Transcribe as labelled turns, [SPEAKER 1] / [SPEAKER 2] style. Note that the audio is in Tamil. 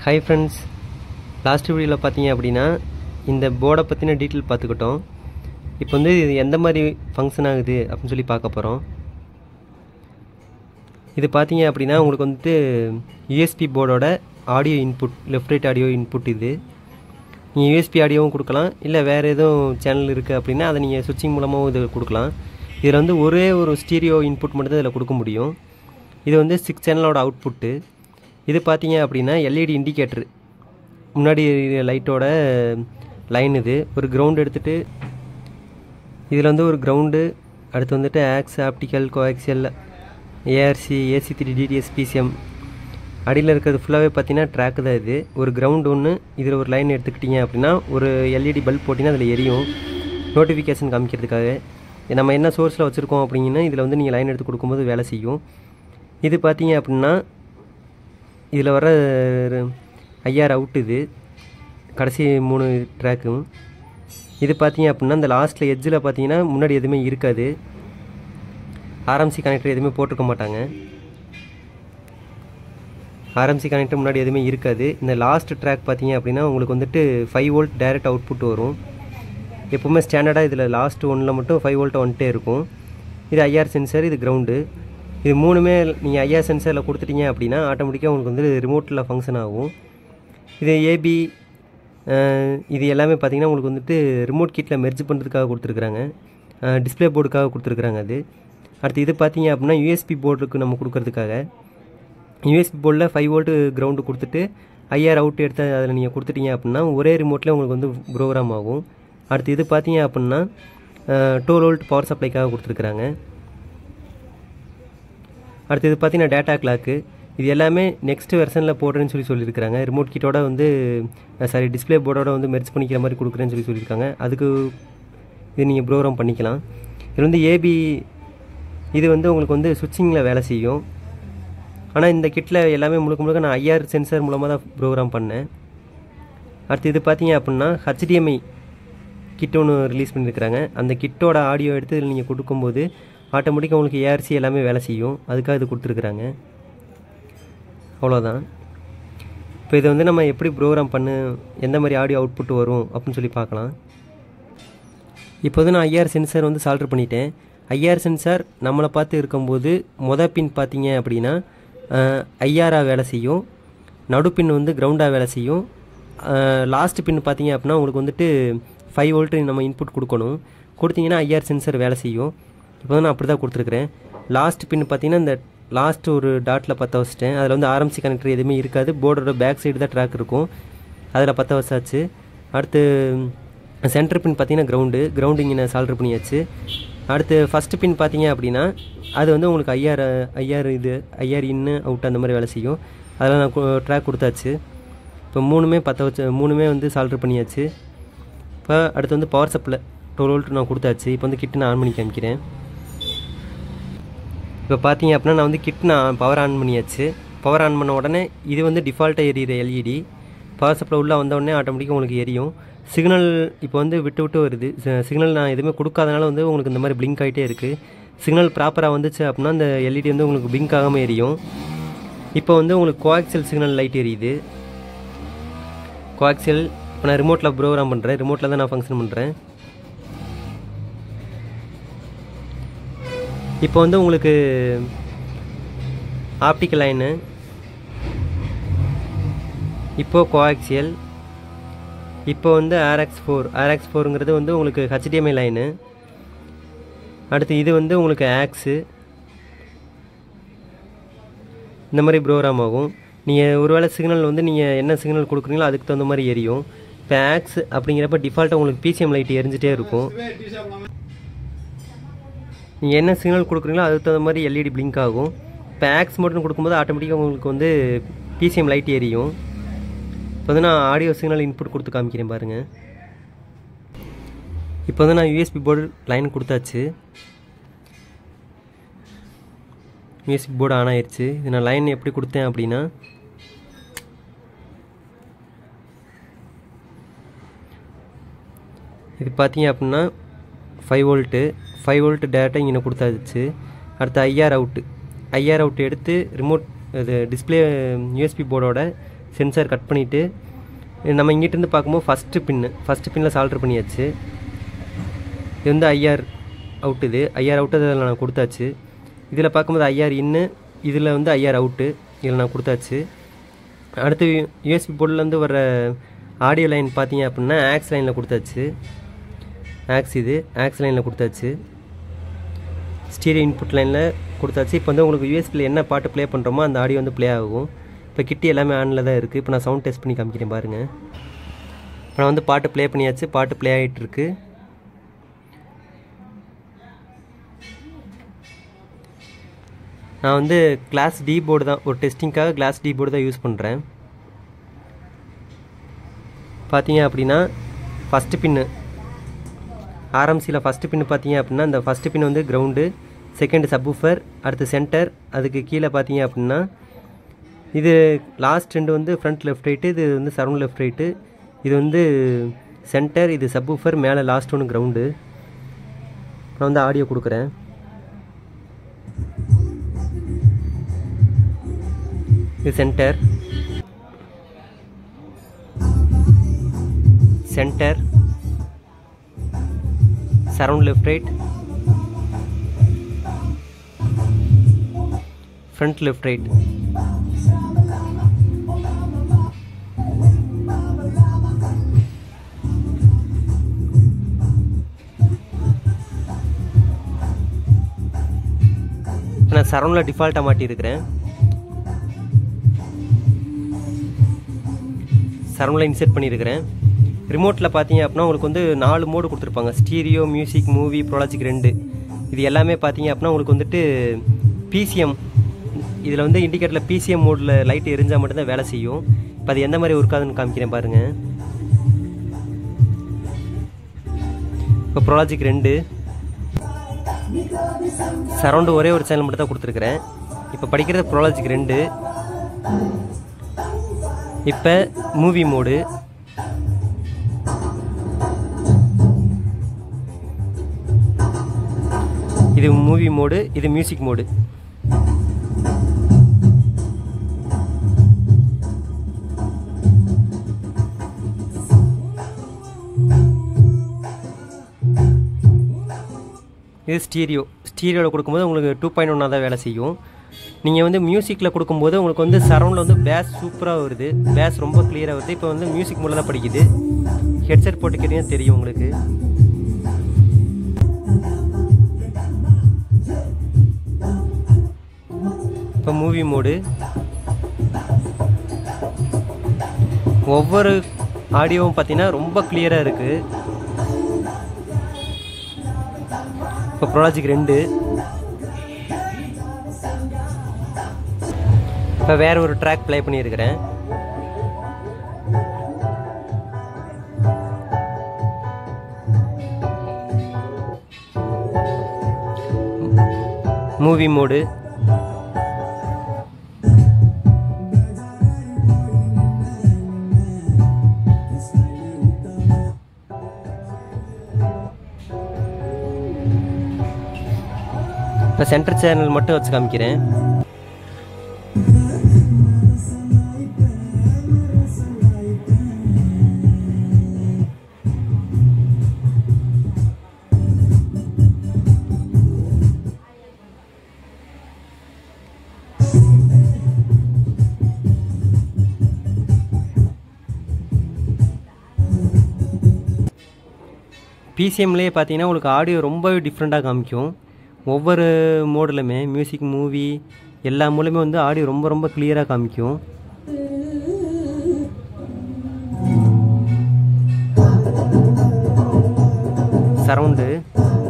[SPEAKER 1] ஹாய் ஃப்ரெண்ட்ஸ் லாஸ்ட் வீடியோவில் பார்த்தீங்க அப்படின்னா இந்த போர்டை பற்றின டீட்டெயில் பார்த்துக்கிட்டோம் இப்போ வந்து இது எந்த மாதிரி ஃபங்க்ஷன் ஆகுது அப்படின்னு சொல்லி பார்க்க போகிறோம் இது பார்த்தீங்க அப்படின்னா உங்களுக்கு வந்துட்டு யூஎஸ்பி போர்டோட audio input left right audio input இது நீங்கள் யூஎஸ்பி ஆடியோவும் கொடுக்கலாம் இல்லை வேறு எதுவும் சேனல் இருக்குது அப்படின்னா அதை நீங்கள் சுவிட்சிங் மூலமாகவும் இது கொடுக்கலாம் இதில் வந்து ஒரே ஒரு ஸ்டீரியோ இன்புட் மட்டும் தான் இதில் கொடுக்க முடியும் இது வந்து சிக்ஸ் சேனலோட அவுட்புட்டு இது பார்த்தீங்க அப்படின்னா எல்இடி இண்டிகேட்டர் முன்னாடி லைட்டோட லைன் இது ஒரு கிரவுண்ட் எடுத்துகிட்டு இதில் வந்து ஒரு கிரவுண்டு அடுத்து வந்துட்டு aux optical coaxial ARC AC three DTS PCM அடியில் இருக்கிறது ஃபுல்லாகவே பார்த்தீங்கன்னா ட்ராக்கு தான் இது ஒரு கிரவுண்ட் ஒன்று இதில் ஒரு லைன் எடுத்துக்கிட்டிங்க அப்படின்னா ஒரு எல்இடி பல்ப் போட்டிங்கன்னா அதில் எரியும் நோட்டிஃபிகேஷன் காமிக்கிறதுக்காக நம்ம என்ன சோர்ஸில் வச்சுருக்கோம் அப்படிங்கன்னா இதில் வந்து நீங்கள் லைன் எடுத்து கொடுக்கும்போது வேலை செய்யும் இது பார்த்தீங்க அப்படின்னா இதில் வர ஐஆர் அவுட் இது கடைசி மூணு ட்ராக்கும் இது பார்த்தீங்க அப்படின்னா இந்த லாஸ்ட்டில் எட்ஜில் பார்த்தீங்கன்னா முன்னாடி எதுவுமே இருக்காது ஆர்எம்சி கனெக்டர் எதுவுமே போட்டிருக்க மாட்டாங்க ஆர்எம்சி கனெக்டர் முன்னாடி எதுவுமே இருக்காது இந்த லாஸ்ட் ட்ராக் பார்த்தீங்க அப்படின்னா உங்களுக்கு வந்துட்டு ஃபைவ் வோல்ட் டைரக்ட் அவுட்புட் வரும் எப்போவுமே ஸ்டாண்டர்டாக இதில் லாஸ்ட் ஒன்றில் மட்டும் ஃபைவ் வோல்ட் வந்துட்டே இருக்கும் இது ஐஆர் சென்சர் இது கிரவுண்டு இது மூணுமே நீங்கள் ஐஆர் சென்சரில் கொடுத்துட்டீங்க அப்படின்னா ஆட்டோமேட்டிக்காக உங்களுக்கு வந்து ரிமோட்டில் ஃபங்க்ஷன் ஆகும் இது ஏபி இது எல்லாமே பார்த்தீங்கன்னா உங்களுக்கு வந்துட்டு ரிமோட் கிட்டில் மெர்ஜ் பண்ணுறதுக்காக கொடுத்துருக்குறாங்க டிஸ்பிளே போர்டுக்காக கொடுத்துருக்குறாங்க அது அடுத்து இது பார்த்தீங்க அப்படின்னா யூஎஸ்பி போர்டுக்கு நம்ம கொடுக்கறதுக்காக யூஎஸ்பி போர்டில் ஃபைவ் வோல்ட்டு கிரவுண்டு கொடுத்துட்டு ஐஆர் அவுட் எடுத்து அதில் நீங்கள் கொடுத்துட்டீங்க அப்படின்னா ஒரே ரிமோட்டில் உங்களுக்கு வந்து ப்ரோக்ராம் ஆகும் அடுத்து இது பார்த்தீங்க அப்படின்னா டுவெல் வோல்ட் பவர் சப்ளைக்காக கொடுத்துருக்குறாங்க அடுத்து இது பார்த்தீங்கன்னா டேட்டா கிளாக்கு இது எல்லாமே நெக்ஸ்ட் வெர்ஷனில் போடுறேன்னு சொல்லி சொல்லியிருக்காங்க ரிமோட் கிட்டோட வந்து சாரி டிஸ்பிளே போர்டோட வந்து மெர்ஜ் பண்ணிக்கிற மாதிரி கொடுக்குறேன்னு சொல்லி சொல்லியிருக்காங்க அதுக்கு இது நீங்கள் ப்ரோக்ராம் பண்ணிக்கலாம் இது வந்து ஏபி இது வந்து உங்களுக்கு வந்து சுவிட்சிங்கில் வேலை செய்யும் ஆனால் இந்த கிட்டில் எல்லாமே முழுக்க முழுக்க நான் ஐஆர் சென்சார் மூலமாக தான் ப்ரோக்ராம் பண்ணேன் அடுத்து இது பார்த்தீங்க அப்படின்னா ஹச்டிஎம்ஐ கிட் ஒன்று ரிலீஸ் பண்ணியிருக்கிறாங்க அந்த கிட்டோட ஆடியோ எடுத்து இதில் நீங்கள் கொடுக்கும்போது ஆட்டோமேட்டிக்காக உங்களுக்கு ஏஆர்சி எல்லாமே வேலை செய்யும் அதுக்காக இது கொடுத்துருக்குறாங்க அவ்வளோதான் இப்போ இதை வந்து நம்ம எப்படி ப்ரோக்ராம் பண்ணு எந்த மாதிரி ஆடியோ அவுட்புட் வரும் அப்படின்னு சொல்லி பார்க்கலாம் இப்போ வந்து நான் ஐஆர் சென்சார் வந்து சால்ட்ரு பண்ணிட்டேன் ஐஆர் சென்சார் நம்மளை பார்த்து இருக்கும்போது மொதல் பின் பார்த்தீங்க அப்படின்னா ஐஆராக வேலை செய்யும் நடுப்பின் வந்து கிரவுண்டாக வேலை செய்யும் லாஸ்ட் பின் பார்த்தீங்க அப்படின்னா உங்களுக்கு வந்துட்டு ஃபைவ் வோல்ட்டு நம்ம இன்புட் கொடுக்கணும் கொடுத்தீங்கன்னா ஐஆர் சென்சர் வேலை செய்யும் இப்போ வந்து நான் அப்படி தான் கொடுத்துருக்குறேன் லாஸ்ட் பின் பார்த்தீங்கன்னா இந்த லாஸ்ட் ஒரு டாட்டில் பற்ற வச்சிட்டேன் அதில் வந்து ஆர்எம்சி கனெக்டர் எதுவுமே இருக்காது போர்டோட பேக் சைடு தான் ட்ராக் இருக்கும் அதில் பற்ற வச்சாச்சு அடுத்து சென்டர் பின் பார்த்தீங்கன்னா கிரவுண்டு கிரவுண்டு இங்கே நான் சால்ட்ரு பண்ணியாச்சு அடுத்து ஃபஸ்ட்டு பின் பார்த்தீங்க அப்படின்னா அது வந்து உங்களுக்கு ஐஆர் ஐஆர் இது ஐஆர் இன்னு அவுட் அந்த மாதிரி வேலை செய்யும் அதில் நான் ட்ராக் கொடுத்தாச்சு இப்போ மூணுமே பற்ற வச்சு மூணுமே வந்து சால்ட்ரு பண்ணியாச்சு இப்போ அடுத்து வந்து பவர் சப்ளை டுவெல் வோல்ட் நான் கொடுத்தாச்சு இப்போ வந்து கிட்டு நான் ஆன் பண்ணி காமிக்கிறேன் இப்போ பார்த்தீங்க அப்படின்னா நான் வந்து கிட் நான் பவர் ஆன் பண்ணியாச்சு பவர் ஆன் பண்ண உடனே இது வந்து டிஃபால்ட்டாக எரியிற எல்இடி பவர் சப்ளை உள்ளே வந்த உடனே ஆட்டோமேட்டிக்காக உங்களுக்கு எரியும் சிக்னல் இப்போ வந்து விட்டு விட்டு வருது சிக்னல் நான் எதுவுமே கொடுக்காதனால வந்து உங்களுக்கு இந்த மாதிரி பிளிங்க் ஆகிட்டே இருக்குது சிக்னல் ப்ராப்பராக வந்துச்சு அப்படின்னா அந்த எல்இடி வந்து உங்களுக்கு பிளிங்க் ஆகாமல் எரியும் இப்போ வந்து உங்களுக்கு கோஆக்சல் சிக்னல் லைட் எரியுது கோஆக்சல் இப்போ நான் ரிமோட்டில் ப்ரோக்ராம் பண்ணுறேன் ரிமோட்டில் தான் நான் ஃபங்க்ஷன் பண்ணுறேன் இப்போ வந்து உங்களுக்கு ஆப்டிக்கல் லைனு இப்போது கோஆக்சியல் இப்போ வந்து ஆர்எக்ஸ் ஃபோர் ஆர்எக்ஸ் ஃபோருங்கிறது வந்து உங்களுக்கு ஹெச்டிஎம்ஐ லைனு அடுத்து இது வந்து உங்களுக்கு ஆக்ஸு இந்த மாதிரி ப்ரோக்ராம் ஆகும் நீங்கள் ஒருவேளை சிக்னல் வந்து நீங்கள் என்ன சிக்னல் கொடுக்குறீங்களோ அதுக்கு தகுந்த மாதிரி எரியும் இப்போ ஆக்ஸ் அப்படிங்கிறப்ப டிஃபால்ட்டாக உங்களுக்கு பிசிஎம் லைட் எரிஞ்சிட்டே இருக்கும் நீங்கள் என்ன சிக்னல் கொடுக்குறீங்களோ அதுக்கு தகுந்த மாதிரி எல்இடி பிளிங்க் ஆகும் இப்போ ஆக்ஸ் மட்டும் கொடுக்கும்போது ஆட்டோமேட்டிக்காக உங்களுக்கு வந்து பிசிஎம் லைட் எரியும் இப்போ வந்து நான் ஆடியோ சிக்னல் இன்புட் கொடுத்து காமிக்கிறேன் பாருங்கள் இப்போ வந்து நான் யூஎஸ்பி போர்டு லைன் கொடுத்தாச்சு யூஎஸ்பி போர்டு ஆன் ஆயிடுச்சு இது நான் லைன் எப்படி கொடுத்தேன் அப்படின்னா இது பார்த்தீங்க அப்படின்னா ஃபைவ் வோல்ட்டு ஃபைவ் வோல்ட்டு டேரெக்டாக இங்கே கொடுத்தாச்சு அடுத்து ஐஆர் அவுட்டு ஐஆர் அவுட் எடுத்து ரிமோட் இது டிஸ்பிளே யூஎஸ்பி போர்டோட சென்சார் கட் பண்ணிவிட்டு நம்ம இங்கிட்டிருந்து பார்க்கும்போது ஃபஸ்ட்டு பின்னு ஃபஸ்ட்டு பின்னில் சால்ட்ரு பண்ணியாச்சு இது வந்து ஐஆர் அவுட் இது ஐஆர் அவுட்டு அதில் நான் கொடுத்தாச்சு இதில் பார்க்கும்போது ஐஆர் இன்னு இதில் வந்து ஐஆர் அவுட்டு இதில் நான் கொடுத்தாச்சு அடுத்து யூஎஸ்பி போர்ட்லேருந்து வர ஆடியோ லைன் பார்த்தீங்க அப்படின்னா ஆக்ஸ் லைனில் கொடுத்தாச்சு ஆக்ஸ் இது ஆக்ஸ் லைனில் கொடுத்தாச்சு ஸ்டீரியோ இன்புட் லைனில் கொடுத்தாச்சு இப்போ வந்து உங்களுக்கு யூஎஸ்பியில் என்ன பாட்டு ப்ளே பண்ணுறோமோ அந்த ஆடியோ வந்து ப்ளே ஆகும் இப்போ கிட்டி எல்லாமே ஆனில் தான் இருக்குது இப்போ நான் சவுண்ட் டெஸ்ட் பண்ணி காமிக்கிறேன் பாருங்கள் இப்போ நான் வந்து பாட்டு ப்ளே பண்ணியாச்சு பாட்டு ப்ளே ஆகிட்டுருக்கு நான் வந்து கிளாஸ் டி போர்டு தான் ஒரு டெஸ்டிங்க்காக கிளாஸ் டி போர்டு தான் யூஸ் பண்ணுறேன் பார்த்தீங்க அப்படின்னா ஃபஸ்ட்டு பின்னு ஆர்எம்சியில் ஃபஸ்ட்டு பின்னு பார்த்தீங்க அப்படின்னா இந்த ஃபஸ்ட்டு பின் வந்து கிரவுண்டு செகண்ட் சப்வூஃபர் அடுத்து சென்டர் அதுக்கு கீழே பார்த்தீங்க அப்படின்னா இது லாஸ்ட் ரெண்டு வந்து ஃப்ரண்ட் லெஃப்ட் ரைட்டு இது வந்து சரௌண்ட் லெஃப்ட் ரைட்டு இது வந்து சென்டர் இது சப்வூஃபர் மேலே லாஸ்ட் ஒன்று கிரவுண்டு நான் வந்து ஆடியோ கொடுக்குறேன் இது center center surround left right front left right நான் சரௌண்டில் டிஃபால்ட்டாக மாட்டியிருக்கிறேன் சரௌண்டில் இன்செர்ட் பண்ணியிருக்கிறேன் ரிமோட்டில் பார்த்தீங்க அப்படின்னா உங்களுக்கு வந்து நாலு மோடு கொடுத்துருப்பாங்க ஸ்டீரியோ மியூசிக் மூவி ப்ரோலாஜிக் ரெண்டு இது எல்லாமே பார்த்தீங்க அப்படின்னா உங்களுக்கு வந்துட்டு பிசிஎம் இதில் வந்து இண்டிகேட்டரில் பிசிஎம் மோடில் லைட் எரிஞ்சால் மட்டும்தான் வேலை செய்யும் இப்போ அது எந்த மாதிரி ஒர்க் ஆகுதுன்னு காமிக்கிறேன் பாருங்கள் இப்போ ப்ரோலாஜிக் ரெண்டு சரௌண்டு ஒரே ஒரு சேனல் மட்டும் தான் கொடுத்துருக்குறேன் இப்போ படிக்கிறது ப்ரோலாஜிக் ரெண்டு இப்போ மூவி மோடு இது மூவி மோடு இது மியூசிக் மோடு இது ஸ்டீரியோ ஸ்டீரியோவில் கொடுக்கும்போது உங்களுக்கு டூ பாயிண்ட் ஒன்னாக தான் வேலை செய்யும் நீங்கள் வந்து மியூசிக்கில் கொடுக்கும்போது உங்களுக்கு வந்து சரௌண்டில் வந்து பேஸ் சூப்பராக வருது பேஸ் ரொம்ப கிளியராக வருது இப்போ வந்து மியூசிக் மூலம் தான் படிக்குது ஹெட்செட் போட்டு கேட்டீங்கன்னா தெரியும் உங்களுக்கு இப்போ மூவி மோடு ஒவ்வொரு ஆடியோவும் பார்த்தீங்கன்னா ரொம்ப கிளியராக இருக்குது இப்போ ப்ராஜெக்ட் ரெண்டு இப்போ வேற ஒரு ட்ராக் ப்ளே பண்ணியிருக்கிறேன் மூவி மோடு இப்போ சென்டர் சேனல் மட்டும் வச்சு காமிக்கிறேன் பிசிஎம்லேயே பார்த்தீங்கன்னா உங்களுக்கு ஆடியோ ரொம்ப டிஃப்ரெண்ட்டாக காமிக்கும் ஒவ்வொரு மோடுலுமே மியூசிக் மூவி எல்லா மூலையுமே வந்து ஆடியோ ரொம்ப ரொம்ப கிளியராக காமிக்கும் சரவுண்டு